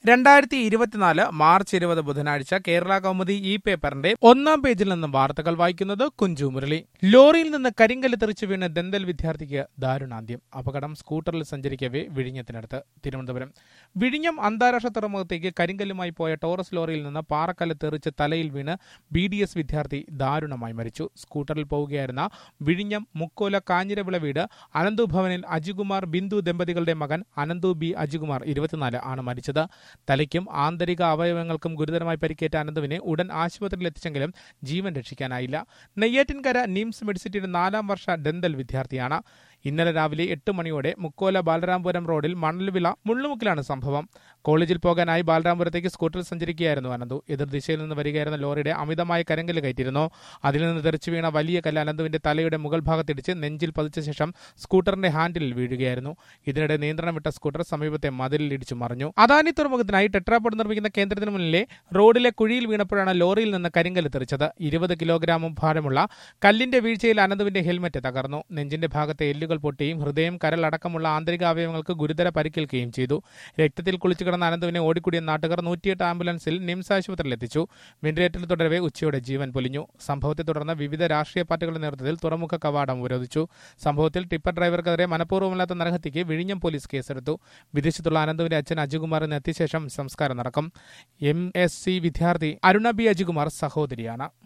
രണ്ടായിരത്തി ഇരുപത്തിനാല് മാർച്ച് ഇരുപത് ബുധനാഴ്ച കേരള കൗമുദി ഇ പേപ്പറിന്റെ ഒന്നാം പേജിൽ നിന്നും വാർത്തകൾ വായിക്കുന്നത് കുഞ്ചു മുരളി ലോറിയിൽ നിന്ന് കരിങ്കല്ല് തെറിച്ചു വീണ് ദന്തൽ വിദ്യാർത്ഥിക്ക് ദാരുണാന്ത്യം അപകടം സ്കൂട്ടറിൽ സഞ്ചരിക്കവേ വിഴിഞ്ഞത്തിനടുത്ത് തിരുവനന്തപുരം വിഴിഞ്ഞം അന്താരാഷ്ട്ര തുറമുഖത്തേക്ക് കരിങ്കല്ലുമായി പോയ ടോറസ് ലോറിയിൽ നിന്ന് പാറക്കല്ല് തെറിച്ച് തലയിൽ വീണ് ബി ഡി എസ് വിദ്യാർത്ഥി ദാരുണമായി മരിച്ചു സ്കൂട്ടറിൽ പോവുകയായിരുന്ന വിഴിഞ്ഞം മുക്കോല കാഞ്ഞിരവിള വീട് അനന്തു ഭവനിൽ അജികുമാർ ബിന്ദു ദമ്പതികളുടെ മകൻ അനന്തു ബി അജികുമാർ ഇരുപത്തിനാല് ആണ് മരിച്ചത് തലയ്ക്കും ആന്തരിക അവയവങ്ങൾക്കും ഗുരുതരമായി പരിക്കേറ്റ അനന്തുവിനെ ഉടൻ ആശുപത്രിയിൽ എത്തിച്ചെങ്കിലും ജീവൻ രക്ഷിക്കാനായില്ല നെയ്യാറ്റിൻകര നിംസ് മെഡിസിറ്റിയുടെ നാലാം വർഷ ഡെന്തൽ വിദ്യാർത്ഥിയാണ് ഇന്നലെ രാവിലെ എട്ട് മണിയോടെ മുക്കോല ബാലരാമപുരം റോഡിൽ മണൽവിള മുള്ളുമുക്കിലാണ് സംഭവം കോളേജിൽ പോകാനായി ബാലരാമപുരത്തേക്ക് സ്കൂട്ടറിൽ സഞ്ചരിക്കുകയായിരുന്നു അനന്തു എതിർദിശയിൽ നിന്ന് വരികയായിരുന്ന ലോറിയുടെ അമിതമായ കരിങ്കല്ല് കയറ്റിയിരുന്നു അതിൽ നിന്ന് തെറിച്ചു വീണ വലിയ കല്ല് അനന്തുവിന്റെ തലയുടെ മുകൾ ഭാഗത്തിടിച്ച് നെഞ്ചിൽ പതിച്ച ശേഷം സ്കൂട്ടറിന്റെ ഹാൻഡിലിൽ വീഴുകയായിരുന്നു ഇതിനിടെ നിയന്ത്രണം വിട്ട സ്കൂട്ടർ സമീപത്തെ മതിലിൽ ഇടിച്ചു മറിഞ്ഞു അദാനി തുറമുഖത്തിനായി ടെട്രാപോഡ് നിർമ്മിക്കുന്ന കേന്ദ്രത്തിന് മുന്നിലെ റോഡിലെ കുഴിയിൽ വീണപ്പോഴാണ് ലോറിയിൽ നിന്ന് കരിങ്കല്ല് തെറിച്ചത് ഇരുപത് കിലോഗ്രാം ഭാരമുള്ള കല്ലിന്റെ വീഴ്ചയിൽ അനന്തുവിന്റെ ഹെൽമറ്റ് തകർന്നു നെഞ്ചിന്റെ ഭാഗത്തെ എല്ലുകൾ പൊട്ടിയും ഹൃദയം കരൾ അടക്കമുള്ള ആന്തരിക അവയവങ്ങൾക്ക് ഗുരുതര പരിക്കേൽക്കുകയും ചെയ്തു രക്തത്തിൽ കുളിച്ചു കിടന്ന അനന്തുവിനെ ഓടിക്കൂടിയ നാട്ടുകാർ നൂറ്റിയെട്ട് ആംബുലൻസിൽ നിംസ് ആശുപത്രിയിൽ എത്തിച്ചു വെന്റിലേറ്ററിൽ തുടരവെ ഉച്ചയോടെ ജീവൻ പൊലിഞ്ഞു സംഭവത്തെ തുടർന്ന് വിവിധ രാഷ്ട്രീയ പാർട്ടികളുടെ നേതൃത്വത്തിൽ തുറമുഖ കവാടം ഉപരോധിച്ചു സംഭവത്തിൽ ടിപ്പർ ഡ്രൈവർക്കെതിരെ മനഃപൂർവ്വമല്ലാത്ത നരഹത്യയ്ക്ക് വിഴിഞ്ഞം പോലീസ് കേസെടുത്തു വിദേശത്തുള്ള അനന്തുവിന്റെ അച്ഛൻ അജികുമാറിന് എത്തിയ ശേഷം സംസ്കാരം നടക്കും എം എസ് സി വിദ്യാർത്ഥി അരുണ ബി അജികുമാർ സഹോദരിയാണ്